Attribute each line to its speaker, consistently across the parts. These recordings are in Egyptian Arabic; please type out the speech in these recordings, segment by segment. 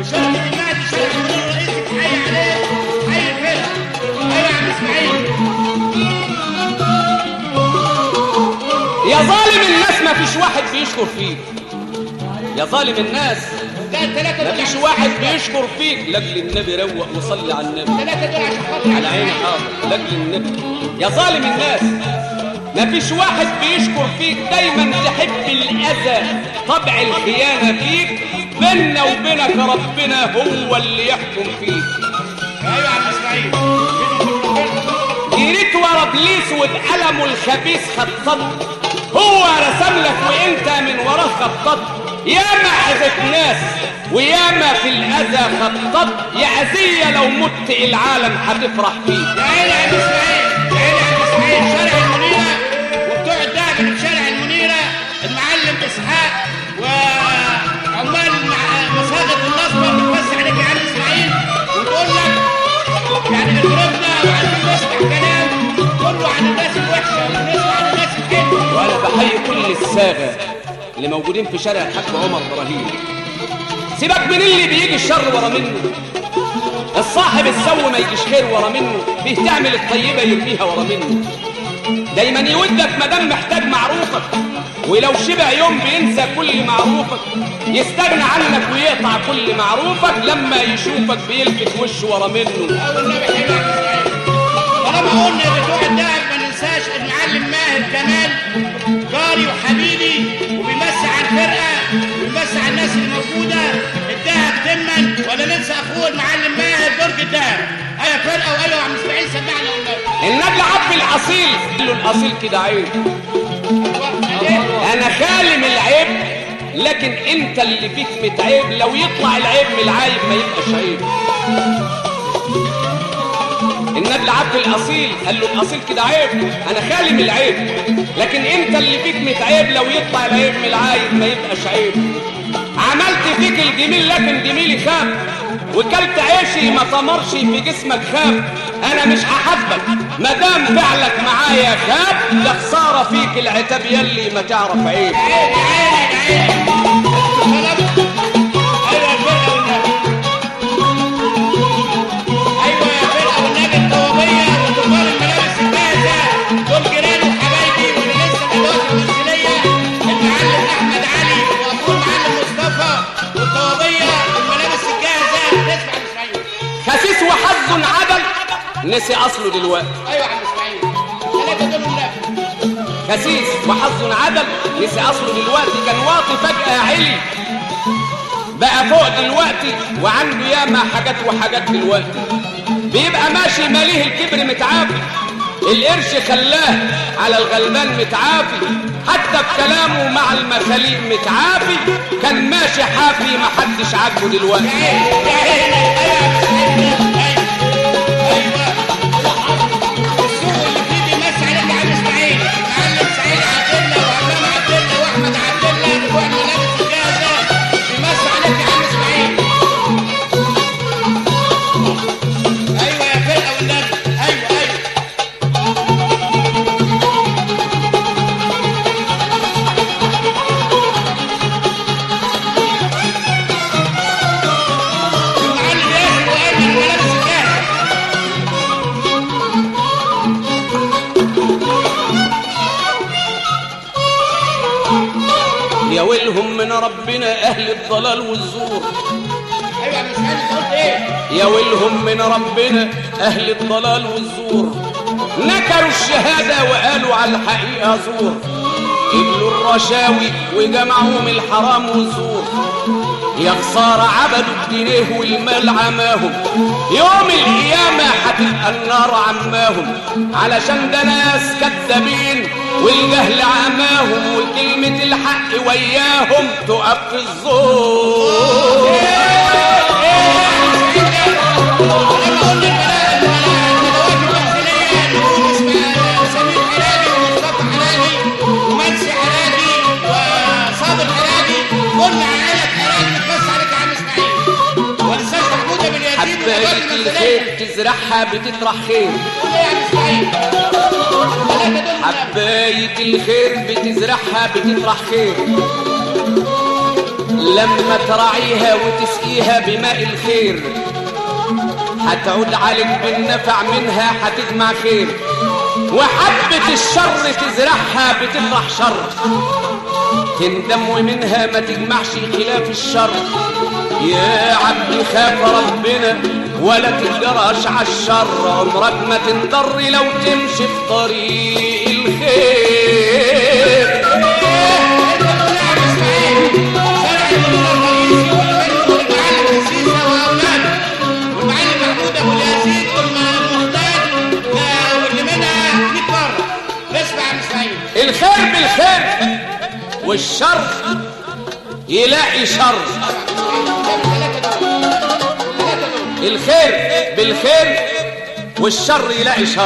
Speaker 1: وشركة المهدي شركة المدير الرئيسي تحيي عليه حي الفرقة ايوه يا عم اسماعيل
Speaker 2: يا ظالم الناس ما فيش واحد بيشكر فيك يا ظالم الناس
Speaker 1: ده الثلاثة
Speaker 2: ما
Speaker 1: دول
Speaker 2: فيش
Speaker 1: عشان
Speaker 2: واحد
Speaker 1: خاطر-
Speaker 2: بيشكر فيك لاجل النبي روق وصلي على النبي
Speaker 1: الثلاثة دول عشان خاطر يا عم
Speaker 2: على عيني
Speaker 1: اسماعيل
Speaker 2: حاضر لاجل النبي يا ظالم الناس ما فيش واحد بيشكر فيك دايما تحب الاذى طبع الخيانه فيك بيننا وبينك ربنا هو اللي يحكم فيك
Speaker 1: ايوه يا عم اسماعيل
Speaker 2: جريت ورا ابليس وبقلمه الخبيث خططت هو رسم لك وانت من وراه خططت ياما عزت ناس وياما في الاذى خططت يا اذيه لو مت العالم هتفرح فيك
Speaker 1: يا عيني يا عم اسماعيل يا عيني يا عم اسماعيل شارع المنيرة وبتوع الدهب اللي في شارع المنيرة المعلم اسحاق وعمال المع- مصاغة النصبة بتوسع عليك يا عم اسماعيل وتقول لك يعني اضربنا وعايزين نسمع كلام كله عن الناس الوحشة ونسمع عن الناس الحلوة
Speaker 2: وانا بحيي كل الساغه اللي موجودين في شارع الحاج عمر ابراهيم سيبك من اللي بيجي الشر ورا منه الصاحب السو ما يجيش خير ورا منه فيه تعمل الطيبه يرميها ورا منه دايما يودك مدام محتاج معروفك ولو شبع يوم بينسى كل معروفك يستغنى عنك ويقطع كل معروفك لما يشوفك بيلفت وشه ورا منه
Speaker 1: أو النبي حلو يا عم اسماعيل طالما قلنا بتوع الدهب ما ننساش المعلم ماهر كمال جاري وحبيبي وبيمسي على الفرقه وبيمسي على الناس اللي موجوده الدهب تمن ولا ننسى اخوه المعلم ماهر برج الدهب ايوه فرقه وايوه يا عم اسماعيل سمعنا والنبي
Speaker 2: النبي عب الاصيل قال له الاصيل كده عيب انا خالم العيب لكن انت اللي فيك متعيب لو يطلع العيب من العيب ما يبقاش عيب النبي عبد الاصيل قال له الاصيل كده عيب انا خالم العيب لكن انت اللي فيك متعيب لو يطلع العيب من العيب ما يبقاش عيب عملت فيك الجميل لكن جميلي خاب وكلت عيشي ما طمرش في جسمك خاب انا مش هحاسبك ما دام فعلك معايا خاب ده خساره فيك العتاب يلي ما تعرف عيب
Speaker 1: عيب يا عيني يا عيني ايوه يا فرقه والنبي ايوه يا فرقه والنبي الطوابيه وتجار الملابس الجاهزه دول جيراني وحبايبي واللي لسه دلوقتي تمثيليه المعلم احمد علي واخوه المعلم مصطفى والطوابيه والملابس الجاهزه نسمع عن اسماعيل
Speaker 2: خسيس وحظ عدل نسي اصله دلوقتي
Speaker 1: ايوه يا عم اسماعيل الثلاثه دول والنبي
Speaker 2: خسيس وحظ عدل نسي اصله دلوقتي كان واطي فجأة علي بقى فوق دلوقتي وعنده ياما حاجات وحاجات دلوقتي بيبقى ماشي ماليه الكبر متعافي القرش خلاه على الغلبان متعافي حتى بكلامه مع المخاليق متعافي كان ماشي حافي محدش عاجبه دلوقتي
Speaker 1: يا عيني ايوه يا عم اسماعيل ايوه ايوه السوق اللي فيه بيمسي عليك يا عم اسماعيل معلم سعيد عبد الله وعمام عبد الله واحمد عبد الله بتوع الملابس الجاهزه بيمسي عليك يا عم اسماعيل ايوه يا فرقه والنبي ايوه ايوه المعلم ياسر وقال الملابس الجاهزه
Speaker 2: يا ويلهم من ربنا اهل الضلال والزور
Speaker 1: ايوه يا عم اسماعيل انت قلت ايه؟
Speaker 2: يا ويلهم من ربنا أهل الضلال والزور نكروا الشهادة وقالوا على الحقيقة زور قبلوا الرشاوي وجمعهم الحرام والزور يا خسارة عبدوا الجنيه والمال عماهم يوم القيامة هتبقى النار عماهم علشان ده ناس كذابين والجهل عماهم وكلمة الحق وياهم تقف في الزور
Speaker 1: لما قلنا الادوات التمثيليه نقول اسمها سمير حلاجي ومصطفى حلاجي ومنسي حلاجي وصابر حلاجي قلنا عائله حلاجي بتبص عليك يا عم اسماعيل ولساش محموده باليتيم والادوات
Speaker 2: حباية
Speaker 1: التمثيليه
Speaker 2: الخير تزرعها بتطرح خير
Speaker 1: قلنا يا عم اسماعيل ثلاثه دول من
Speaker 2: حباية الخير بتزرعها بتطرح خير لما تراعيها وتسقيها بماء الخير هتعود عليك بالنفع منها هتجمع خير وحبة الشر تزرعها بتطرح شر تندم ومنها ما تجمعش خلاف الشر يا عبد خاف ربنا ولا تجرش على الشر عمرك ما تنضر لو تمشي في طريق الخير الخير بالخير والشر يلاقي شر الخير بالخير والشر يلاقي شر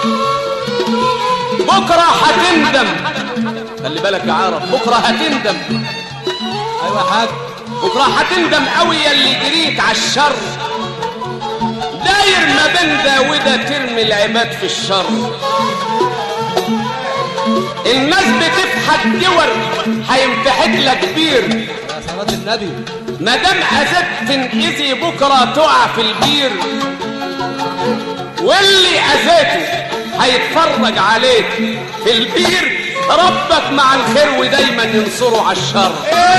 Speaker 2: بكرة هتندم خلي بالك يا عرب بكرة هتندم
Speaker 3: ايوه يا حاج
Speaker 2: بكرة هتندم قوي يا اللي جريت على الشر داير ما بين ده وده ترمي العباد في الشر الناس بتفحت دور هينفحت لك كبير
Speaker 3: يا صلاة النبي
Speaker 2: ما دام اذيت تنقذي بكره تقع في البير واللي اذيته هيتفرج عليك في البير ربك مع الخير ودايما ينصره على الشر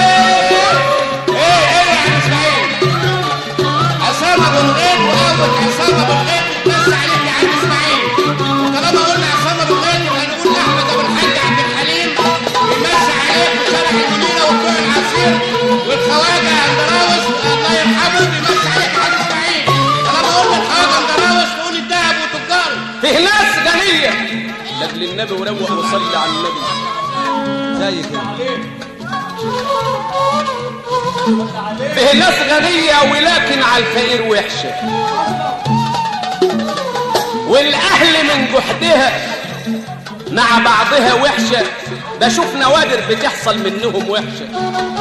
Speaker 1: عصام ابو الغيط واول عصام ابو الغيط بس عليك يا عم اسماعيل وطالما قلنا عصام ابو الغيط يبقى نقول احمد ابو الحاج عبد الحليم بيمسي عليك وشارع المنيره وبتوع العصير والخواجه اندراوس الله يرحمه بيمسي عليك يا عم اسماعيل طالما قلنا الخواجه اندراوس تقول الذهب وتجار
Speaker 2: فيه ناس غنيه لاجل النبي وروق وصلي على النبي
Speaker 3: زي كده
Speaker 2: فيه ناس غنيه ولكن على الفقير وحشه والاهل من جحدها مع بعضها وحشه بشوف نوادر بتحصل منهم وحشه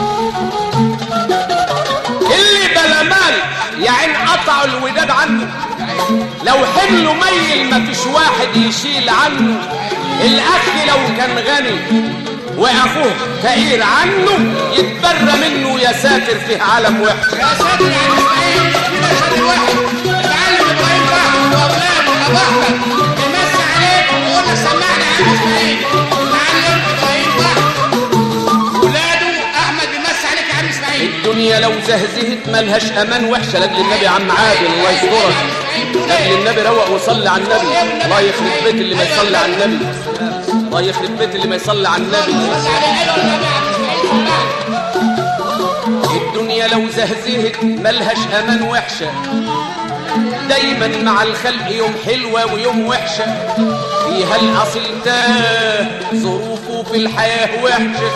Speaker 2: اللي بلا مال يا عين قطعوا الوداد عنه لو حمله ميل مفيش واحد يشيل عنه الاخ لو كان غني واخوه فقير عنه يتبرى منه يا ساتر في عالم وحش
Speaker 1: يا ساتر يا عم اسماعيل كده شاطر واحد المعلم ابراهيم فهمي واولاده ابو احمد بيمسي عليك ويقول لك سمعني يا عم اسماعيل المعلم ابراهيم فهمي ولاده احمد بيمسي عليك يا عم اسماعيل
Speaker 2: الدنيا لو زهزهت ملهاش امان وحشه لاجل النبي يا عم عادل الله يسترك لاجل النبي روق وصلي على النبي الله يخرب بيت اللي ما يصلي على النبي الله يخرب بيت اللي ما يصلي على النبي
Speaker 1: بس عليه ايوه النبي يا عم اسماعيل سمعني
Speaker 2: الدنيا لو زهزهت ملهاش امان وحشه دايما مع الخلق يوم حلوه ويوم وحشه فيها الاصيل تاه ظروفه في الحياه وحشه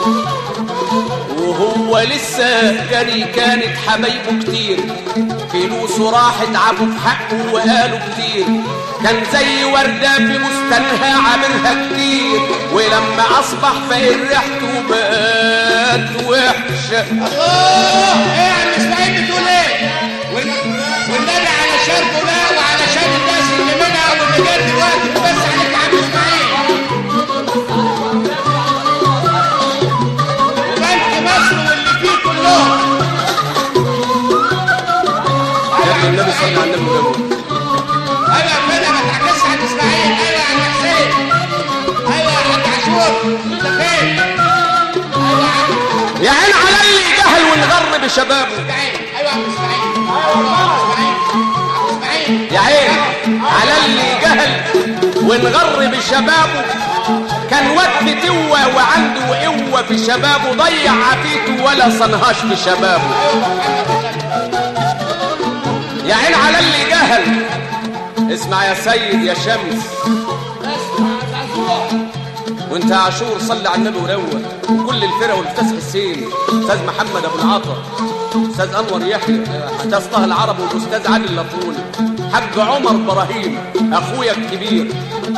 Speaker 2: وهو لسه جري كانت حبايبه كتير فلوسه راحت عبوا في حقه وقالوا كتير كان زي وردة في بستانها عاملها كتير ولما أصبح فقير ريحته بقت وحشة
Speaker 1: الله ايه يا عم اسماعيل بتقول ايه وال- والنبي علشان فلان وعلشان الناس اللي منها واللي جاي دلوقتي بس عليك يا عم اسماعيل وبنك مصر واللي فيه كلهم
Speaker 2: يا ابن النبي صلى على النبي وجابه
Speaker 1: ايوه كده ما تعكسش عن اسماعيل ايوه يا عم حسين ايوه يا حاج عاشور انت فين ايوه يا عم
Speaker 2: يا عين على اللي جهل وانغر بشبابه
Speaker 1: اسماعيل ايوه يا عم اسماعيل ايوه يا عم اسماعيل عم اسماعيل
Speaker 2: يا عين على اللي جهل وانغر بشبابه كان وقت توة وعنده قوة في شبابه ضيع عافيته ولا صنهاش في شبابه يا عين على اللي جهل اسمع يا سيد يا شمس وانت يا عاشور صلي على النبي وروق وكل الفرق والاستاذ حسين استاذ محمد ابو العطا استاذ انور يحيى استاذ طه العرب والاستاذ علي اللطوني حاج عمر ابراهيم اخويا الكبير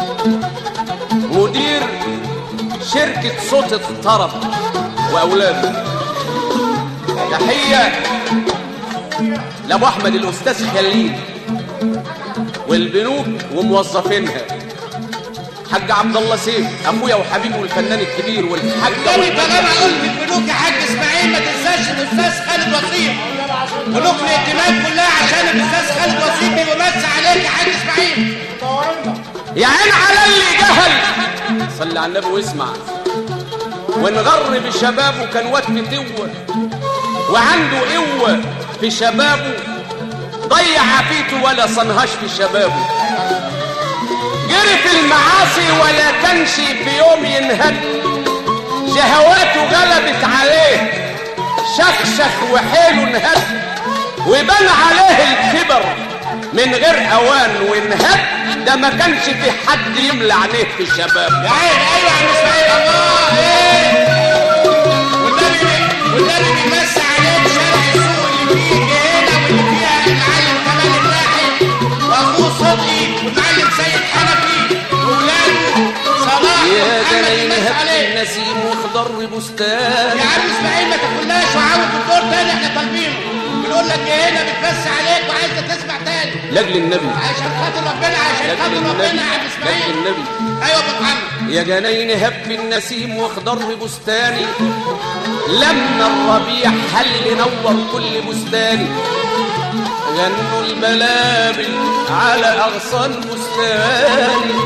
Speaker 2: مدير شركة صوت الطرب واولاده تحية لابو احمد الاستاذ خليل والبنوك وموظفينها حاج عبد الله سيف اخويا وحبيبي والفنان الكبير والحاج
Speaker 1: تاني طالما قلت البنوك يا حاج اسماعيل ما تنساش تنساش الاستاذ خالد وصيف ملوك الاهتمام كلها عشان الاستاذ خالد وصيف بيمسي عليك يا حاج اسماعيل
Speaker 2: يا عين على اللي جهل صلي على النبي واسمع وانغر بشبابه كان وقت توه وعنده قوة في شبابه ضيع عافيته ولا صنهاش في شبابه جري في المعاصي ولا كانش في يوم ينهد شهواته غلبت عليه شخشخ وحيله انهد وبان عليه الكبر من غير اوان وانهد ده ما كانش في حد يملى عينيه في الشباب
Speaker 1: يا عين ايوه يا عم اسماعيل الله ايه والنبي والنبي بيمسي عليك شارع السوق اللي فيه جهينه واللي فيها المعلم كمال الناحي واخوه صدقي والمعلم سيد حنفي واولاده صلاح
Speaker 2: يا
Speaker 1: ومحمد
Speaker 2: جنين
Speaker 1: بيمسي
Speaker 2: هب
Speaker 1: عليك
Speaker 2: النسيم واخضر بستان
Speaker 1: يا عم اسماعيل ما تاكلناش وعاود الدور تاني احنا طالبينه بنقول لك جهينه بتمسي عليك وعايزه تسمع تاني
Speaker 2: لاجل النبي
Speaker 1: عشان خاطر ربنا عشان
Speaker 2: لاجل
Speaker 1: خاطر
Speaker 2: النبي
Speaker 1: ربنا يا عم
Speaker 2: لاجل
Speaker 1: اسماعيل
Speaker 2: النبي
Speaker 1: ايوه يا ابو محمد
Speaker 2: يا جنين هب النسيم واخضر بستاني لما الربيع حل نور كل بستاني غنوا البلابل على أغصان بستاني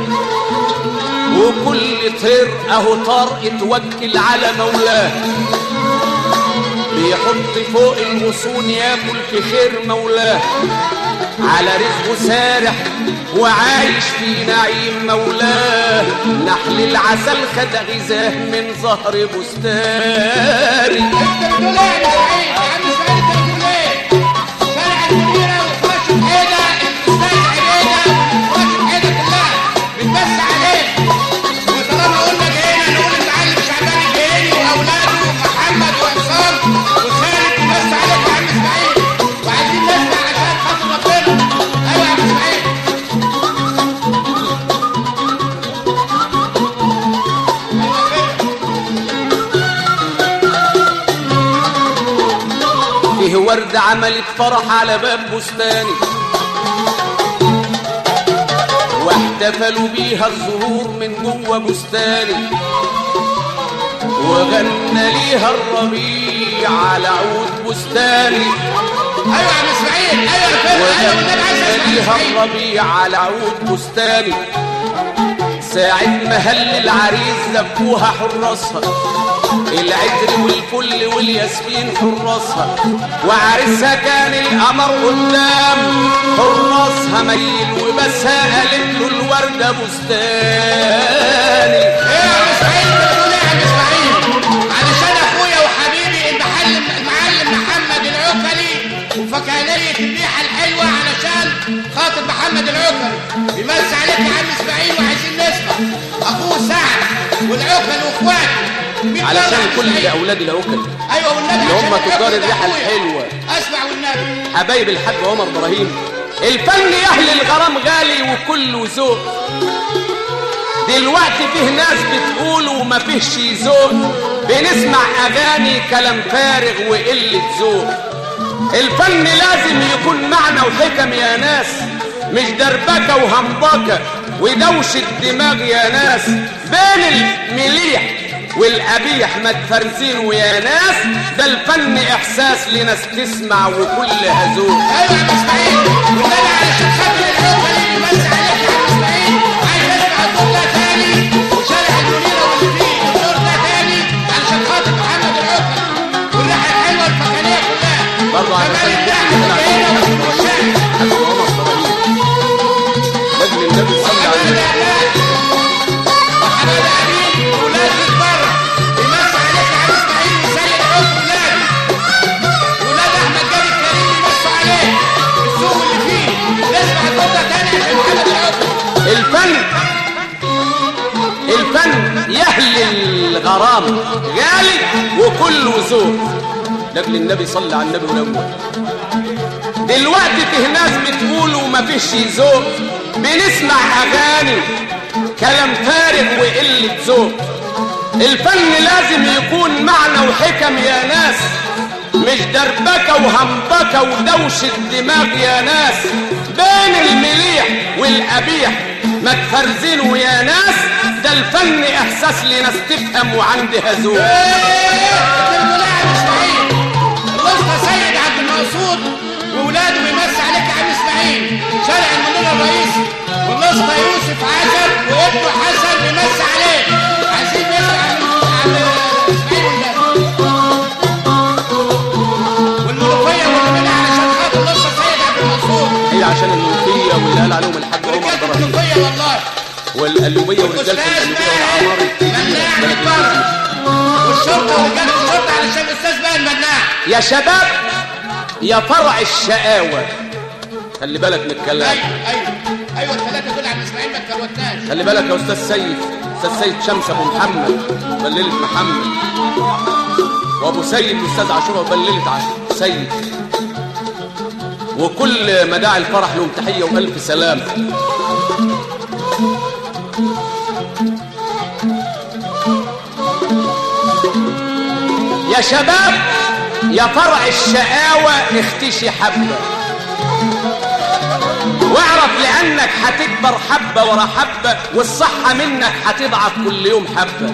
Speaker 2: وكل طير اهو طار اتوكل على مولاه بيحط فوق الغصون ياكل في خير مولاه على رزقه سارح وعايش في نعيم مولاه نحل العسل خد غذاه من ظهر بستاني
Speaker 1: انت بتقول ايه يا اسماعيل يا عم اسماعيل انت بتقول ايه شارع المديره وخش حيده الاستاذ عبيده وخش حيده كلها بتبص عليه وطالما قلنا جينا نقول المعلم شعبان الجيني واولاده ومحمد وعصام وخالد بتبص عليك يا عم اسماعيل وعايزين نسمع عشان خاطر ربنا ايوه يا عم اسماعيل
Speaker 2: فيه ورد عملت فرح على باب بستاني واحتفلوا بيها الزهور من جوه بستاني وغنى ليها الربيع على عود بستاني
Speaker 1: ايوه يا عم اسماعيل ايوه يا فندم ايوه والنبي عايز
Speaker 2: وغنى
Speaker 1: اسمع
Speaker 2: ليها
Speaker 1: اسماعيل
Speaker 2: الربيع على عود بستاني ساعة ما هل العريس زفوها حراسها العطر والفل والياسمين حراسها وعريسها كان القمر قدام حراسها ميل وبسها قالت له الوردة بستاني
Speaker 1: ايه يا عم اسماعيل انت بتقول ايه يا عم اسماعيل علشان اخويا وحبيبي المحل المعلم محمد العكلي وفكانية الريحة الحلوة علشان خاطر محمد العكلي بيمسي عليك يا عم اسماعيل وعايزين نسمع اخوه سعد والعكل واخواته مين بره يا
Speaker 2: علشان
Speaker 1: عم
Speaker 2: كل
Speaker 1: إسماعيل؟
Speaker 2: اولاد العكل
Speaker 1: ايوه والنبي
Speaker 2: اللي هم
Speaker 1: عشان
Speaker 2: تجار
Speaker 1: العكل ده
Speaker 2: الريحة
Speaker 1: أخويا.
Speaker 2: الحلوة.
Speaker 1: اسمع والنبي
Speaker 2: حبايب الحاج عمر ابراهيم الفن يا اهل الغرام غالي وكله ذوق دلوقتي فيه ناس بتقول وما فيهش ذوق بنسمع اغاني كلام فارغ وقله ذوق الفن لازم يكون معنى وحكم يا ناس مش دربكه وهمبكه ودوشه دماغ يا ناس بين المليح والقبيح ما تفرزين يا ناس ده الفن احساس لناس تسمع وكلها ذوق
Speaker 1: ايوه يا عم اسماعيل والنبي علشان خاطر العكلي بيمسي عليك يا عم اسماعيل عايز اسمع الدور ده تاني وشارع المنيره واللي فيه الدور ده تاني علشان خاطر محمد العكلي والريحه الحلوه الفكانيه كلها
Speaker 2: برضه على
Speaker 1: كمان
Speaker 2: سيد
Speaker 1: الريحه الجميله والشعر
Speaker 2: حاج عمر ابراهيم لاجل النبي صلى على
Speaker 1: وحماده
Speaker 2: النبي
Speaker 1: أمان وحماده امين واولاد بيت بره بيمسي عليك يا عم اسماعيل وسيد عوف ولاده ولاد احمد جابر كريم بيمسوا عليك السوق اللي فيه نسمع الدور ده تاني عشان محمد العكلي
Speaker 2: الفن الفن يهل الغرام غالي وكله ذوق لاجل النبي صلى على النبي ولو دلوقتي فيه ناس بتقول وما فيش ذوق بنسمع اغاني كلام فارغ وقله ذوق الفن لازم يكون معنى وحكم يا ناس مش دربكه وهمبكه ودوشه دماغ يا ناس بين المليح والقبيح ما تفرزنوا يا ناس ده الفن احساس لناس تفهم وعندها ذوق
Speaker 1: ايه انت بتقول ايه يا عم اسماعيل وولاده بيمسي عليك يا عم اسماعيل شارع المنير الرئيسي والاسطى يوسف عزب وابنه حسن بيمسي عليك عايزين نسمع عن عن اسماعيل والناس والملوخيه واللي منها علشان خاطر الاسطى سيد عبد المنصور
Speaker 2: هي عشان الملوخيه واللي قال عليهم الحاج عمر
Speaker 1: ورجاله
Speaker 2: ابراهيم
Speaker 1: الملوخيه والله
Speaker 2: والقلوبيه ورجاله
Speaker 1: والاستاذ
Speaker 2: القلوبيه
Speaker 1: باهر
Speaker 2: والعمار
Speaker 1: مناع من بره والشرطه ورجاله الشرطه علشان الاستاذ باهر مناع
Speaker 2: يا شباب يا فرع الشقاوة خلي بالك من الكلام
Speaker 1: ايوه ايوه ايوه الثلاثه دول عم اسماعيل ما تكروتناش
Speaker 2: خلي بالك يا استاذ سيد استاذ سيد شمس ابو محمد بللت محمد وابو سيد الاستاذ عاشور بللت عاشور سيد وكل مداعي الفرح لهم تحيه والف سلام يا شباب يا فرع الشقاوة اختشي حبة واعرف لانك هتكبر حبة ورا حبة والصحة منك هتضعف كل يوم حبة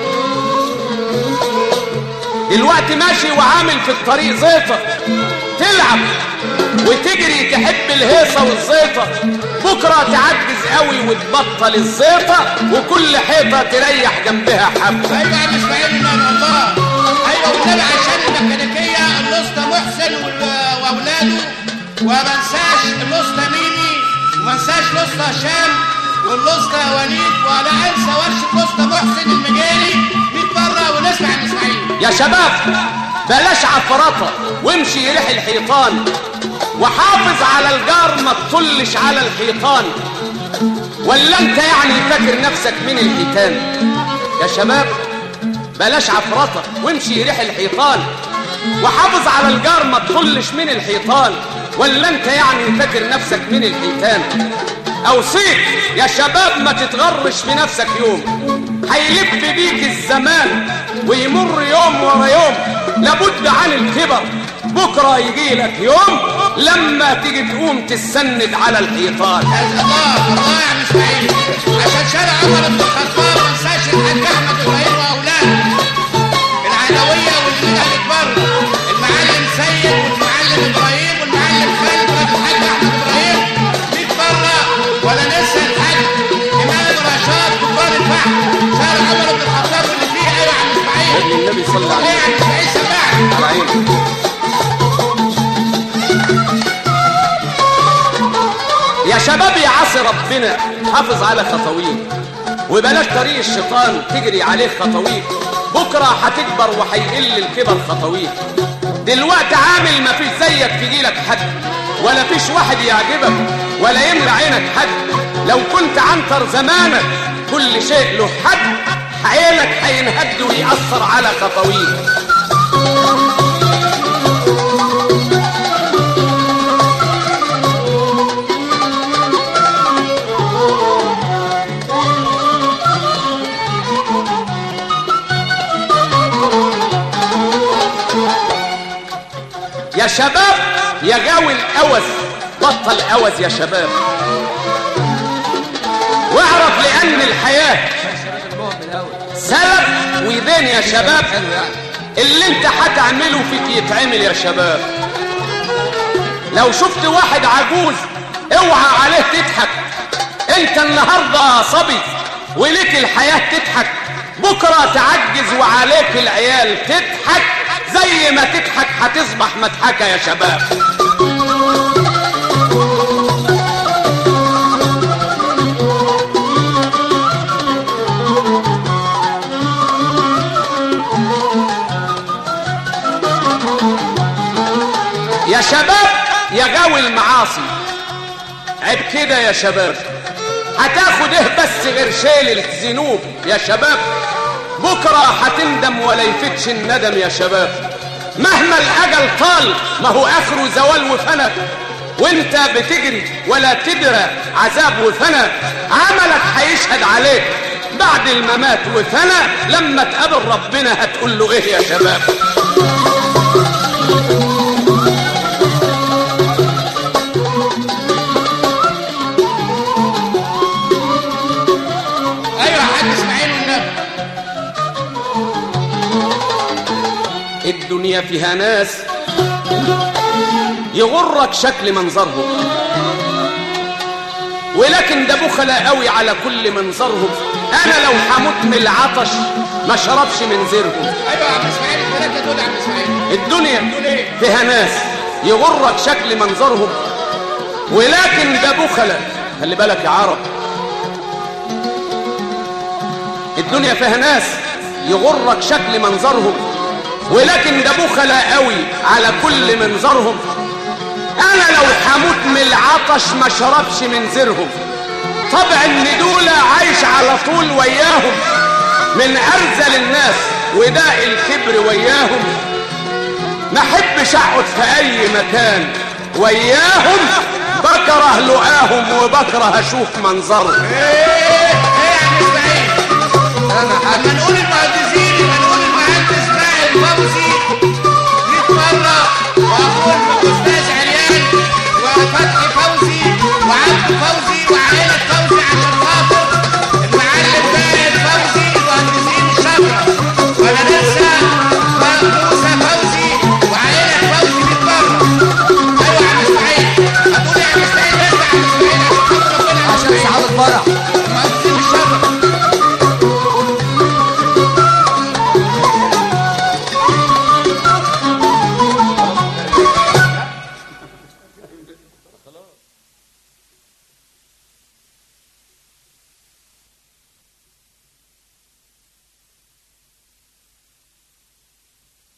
Speaker 2: دلوقتي ماشي وعامل في الطريق زيطة تلعب وتجري تحب الهيصة والزيطة بكرة تعجز قوي وتبطل الزيطة وكل حيطة تريح جنبها حبة
Speaker 1: ايوه يا عم اسماعيل ما الله ايوه والنبي عشان الميكانيكيه الاسطى محسن وال- واولاده وما انساش الاسطى ميمي وما انساش الاسطى هشام والاسطى وليد ولا انسى ورشه الاسطى محسن المجاري 100 مره ونسمع عن اسماعيل
Speaker 2: يا شباب بلاش عفرطة وامشي ريح الحيطان وحافظ على الجار ما تطلش على الحيطان ولا انت يعني فاكر نفسك من الحيتان يا شباب بلاش عفرطة وامشي ريح الحيطان وحافظ على الجار ما تطلش من الحيطان ولا انت يعني فاكر نفسك من الحيتان اوصيك يا شباب ما تتغرش في نفسك يوم هيلف بيك الزمان ويمر يوم ورا يوم لابد عن الكبر بكرة يجي لك يوم لما تيجي تقوم تسند على الحيطان
Speaker 1: الله الله يا عم اسماعيل عشان شارع عمر بن الخطاب ما انساش الحاج احمد ابراهيم واولاده العلويه واللي اكبر المعلم سيد والمعلم ابراهيم والمعلم خالد ولاد الحاج احمد ابراهيم 100 مره ولا ننسى الحاج امام رشاد كبار الفحم شارع عمر بن الخطاب واللي فيه ايوه يا عم اسماعيل
Speaker 2: ابن النبي صلى الله عليه
Speaker 1: ايه يا عم اسماعيل سمعني
Speaker 2: على عيني يا شباب يا عصي ربنا حافظ على خطويك وبلاش طريق الشيطان تجري عليه خطويك بكرة هتكبر وهيقل الكبر خطويك دلوقتي عامل ما فيش زيك تجيلك حد ولا فيش واحد يعجبك ولا يملى عينك حد لو كنت عنتر زمانك كل شيء له حد عينك هينهد ويأثر على خطويك يا شباب يا جاوي الأوز بطل أوز يا شباب واعرف لأن الحياة سلف ودين يا شباب
Speaker 3: حلو يعني
Speaker 2: اللي انت هتعمله فيك يتعمل يا شباب لو شفت واحد عجوز اوعى عليه تضحك انت النهارده صبي وليك الحياة تضحك بكرة تعجز وعليك العيال تضحك زي ما تضحك هتصبح مضحكة يا شباب يا شباب يا جاوي المعاصي عيب كده يا شباب هتاخد ايه بس غير شيل الذنوب يا شباب بكرة هتندم ولا يفتش الندم يا شباب مهما الأجل طال ما هو آخره زوال وفنى وانت بتجري ولا تدرى عذاب وفنى عملك هيشهد عليك بعد الممات وفنى لما تقابل ربنا هتقول له ايه يا شباب
Speaker 1: ايوه يا حاج اسماعيل والنبي
Speaker 2: الدنيا فيها ناس يغرك شكل منظرهم ولكن ده بخلاء قوي على كل منظرهم انا لو هموت من العطش ما شربش من زيرهم
Speaker 1: ايوه يا عم اسماعيل الثلاثه دول يا عم اسماعيل
Speaker 2: الدنيا فيها ناس يغرك شكل منظرهم ولكن ده بخلاء خلي بالك يا عرب الدنيا فيها ناس يغرك شكل منظرهم ولكن ده بخلاء قوي على كل منظرهم انا لو هموت من العطش ما شربش من زرهم طبع ان دول عايش على طول وياهم من ارذل الناس وداء الكبر وياهم ما احبش اقعد في اي مكان وياهم بكره لقاهم وبكره اشوف منظرهم
Speaker 1: ايه ايه يا عم اسماعيل لما نقول المهندسين يبقى نقول المهندس ماهر فوزي 100 مره واقول استاذ عليان وفتحي فوزي وعبد فوزي وعائله فوزي عشان خاطر المعلم ماهر فوزي المهندسين الشاطره ولا ننسى